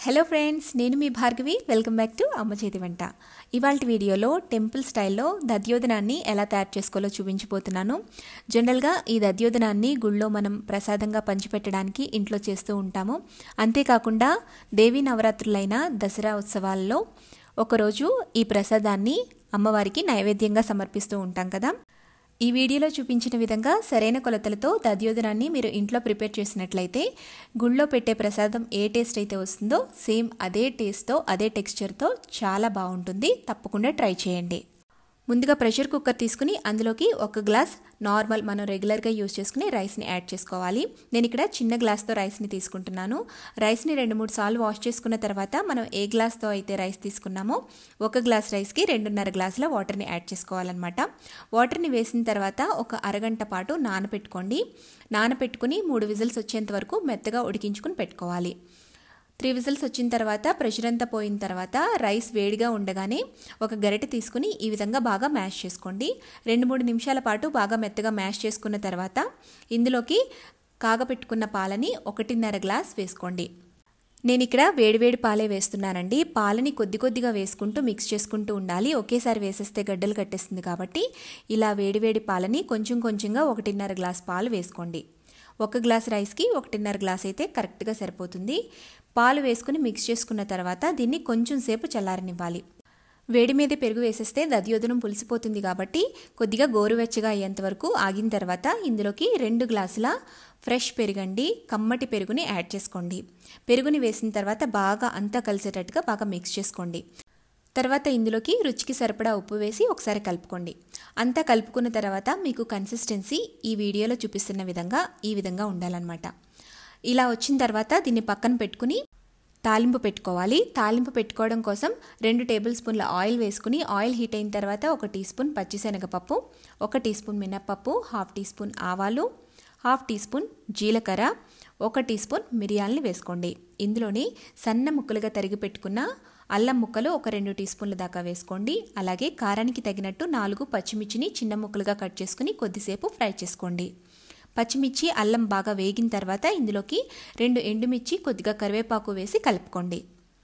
hello friends నేను మీ Bhargavi welcome back to Amma Chethi వంట ఇవాళ వీడియోలో టెంపుల్ స్టైల్లో దధ్యోదనాన్ని ఎలా తయారు చేసుకోవాలో చూపించబోతున్నాను జనరల్గా ఈ దధ్యోదనాన్ని గుళ్ళో మనం ప్రసాదంగా పంచిపెట్టడానికి ఇంట్లో చేస్తూ ఉంటాము అంతేకాకుండా దేవీ నవరాత్రులైన దసరా ఉత్సవాల్లో ఒకరోజు ఈ ప్రసాదాన్ని అమ్మవారికి నైవేద్యంగా సమర్పిస్తూ ఉంటాం కదా ఈ వీడియోలో చూపించిన విధంగా సరైన కొలతలతో దధ్యోదనాన్ని మీరు ఇంట్లో ప్రిపేర్ చేసినట్లయితే గుళ్ళో పెట్టే ప్రసాదం ఏ టేస్ట్ అయితే వస్తుందో సేమ్ అదే టేస్ట్తో అదే టెక్స్చర్తో చాలా బాగుంటుంది తప్పకుండా ట్రై చేయండి ముందుగా ప్రెషర్ కుక్కర్ తీసుకుని అందులోకి ఒక గ్లాస్ నార్మల్ మనం రెగ్యులర్గా యూజ్ చేసుకునే రైస్ని యాడ్ చేసుకోవాలి నేను ఇక్కడ చిన్న గ్లాస్తో రైస్ని తీసుకుంటున్నాను రైస్ని రెండు మూడు సార్లు వాష్ చేసుకున్న తర్వాత మనం ఏ గ్లాస్తో అయితే రైస్ తీసుకున్నామో ఒక గ్లాస్ రైస్కి రెండున్నర గ్లాసుల వాటర్ని యాడ్ చేసుకోవాలన్నమాట వాటర్ని వేసిన తర్వాత ఒక అరగంట పాటు నానపెట్టుకోండి నానపెట్టుకుని మూడు విజిల్స్ వచ్చేంత వరకు మెత్తగా ఉడికించుకుని పెట్టుకోవాలి త్రీ విజిల్స్ వచ్చిన తర్వాత ప్రెషర్ అంతా పోయిన తర్వాత రైస్ వేడిగా ఉండగానే ఒక గరిటె తీసుకుని ఈ విధంగా బాగా మ్యాష్ చేసుకోండి రెండు మూడు నిమిషాల పాటు బాగా మెత్తగా మ్యాష్ చేసుకున్న తర్వాత ఇందులోకి కాగపెట్టుకున్న పాలని ఒకటిన్నర గ్లాస్ వేసుకోండి నేను ఇక్కడ వేడివేడి పాలే వేస్తున్నానండి పాలని కొద్ది కొద్దిగా వేసుకుంటూ మిక్స్ చేసుకుంటూ ఉండాలి ఒకేసారి వేసేస్తే గడ్డలు కట్టేస్తుంది కాబట్టి ఇలా వేడివేడి పాలని కొంచెం కొంచెంగా ఒకటిన్నర గ్లాస్ పాలు వేసుకోండి ఒక గ్లాస్ రైస్కి ఒకటిన్నర గ్లాస్ అయితే కరెక్ట్గా సరిపోతుంది పాలు వేసుకుని మిక్స్ చేసుకున్న తర్వాత దీన్ని కొంచెం సేపు చల్లారనివ్వాలి వేడి మీద పెరుగు వేసేస్తే దధ్యోదనం పులిసిపోతుంది కాబట్టి కొద్దిగా గోరువెచ్చగా అయ్యేంత వరకు ఆగిన తర్వాత ఇందులోకి రెండు గ్లాసుల ఫ్రెష్ పెరుగండి కమ్మటి పెరుగుని యాడ్ చేసుకోండి పెరుగుని వేసిన తర్వాత బాగా అంతా కలిసేటట్టుగా బాగా మిక్స్ చేసుకోండి తర్వాత ఇందులోకి రుచికి సరిపడా ఉప్పు వేసి ఒకసారి కలుపుకోండి అంతా కలుపుకున్న తర్వాత మీకు కన్సిస్టెన్సీ ఈ వీడియోలో చూపిస్తున్న విధంగా ఈ విధంగా ఉండాలన్నమాట ఇలా వచ్చిన తర్వాత దీన్ని పక్కన పెట్టుకుని తాలింపు పెట్టుకోవాలి తాలింపు పెట్టుకోవడం కోసం రెండు టేబుల్ స్పూన్ల ఆయిల్ వేసుకుని ఆయిల్ హీట్ అయిన తర్వాత ఒక టీ స్పూన్ పచ్చిశనగపప్పు ఒక టీ స్పూన్ మినప్పప్పు హాఫ్ టీ స్పూన్ ఆవాలు హాఫ్ టీ స్పూన్ జీలకర్ర ఒక టీ స్పూన్ మిరియాలని వేసుకోండి ఇందులోని సన్న ముక్కలుగా తరిగి పెట్టుకున్న అల్లం ముక్కలు ఒక రెండు టీ స్పూన్ల దాకా వేసుకోండి అలాగే కారానికి తగినట్టు నాలుగు పచ్చిమిర్చిని చిన్న ముక్కలుగా కట్ చేసుకుని కొద్దిసేపు ఫ్రై చేసుకోండి పచ్చిమిర్చి అల్లం బాగా వేగిన తర్వాత ఇందులోకి రెండు ఎండుమిర్చి కొద్దిగా కరివేపాకు వేసి కలుపుకోండి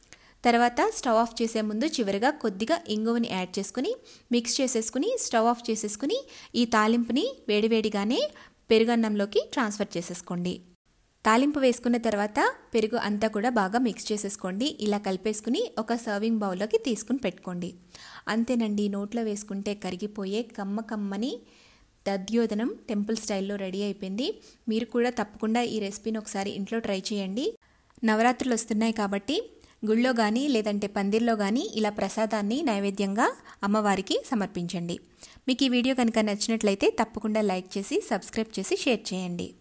తర్వాత స్టవ్ ఆఫ్ చేసే ముందు చివరిగా కొద్దిగా ఇంగువని యాడ్ చేసుకుని మిక్స్ చేసేసుకుని స్టవ్ ఆఫ్ చేసేసుకుని ఈ తాలింపుని వేడివేడిగానే పెరుగన్నంలోకి ట్రాన్స్ఫర్ చేసేసుకోండి తాలింపు వేసుకున్న తర్వాత పెరుగు అంతా కూడా బాగా మిక్స్ చేసేసుకోండి ఇలా కలిపేసుకుని ఒక సర్వింగ్ బౌల్లోకి తీసుకుని పెట్టుకోండి అంతేనండి నోట్లో వేసుకుంటే కరిగిపోయే కమ్మ కమ్మని దధ్యోదనం టెంపుల్ స్టైల్లో రెడీ అయిపోయింది మీరు కూడా తప్పకుండా ఈ రెసిపీని ఒకసారి ఇంట్లో ట్రై చేయండి నవరాత్రులు వస్తున్నాయి కాబట్టి గుళ్ళో కానీ లేదంటే పందిర్లో కానీ ఇలా ప్రసాదాన్ని నైవేద్యంగా అమ్మవారికి సమర్పించండి మీకు ఈ వీడియో కనుక నచ్చినట్లయితే తప్పకుండా లైక్ చేసి సబ్స్క్రైబ్ చేసి షేర్ చేయండి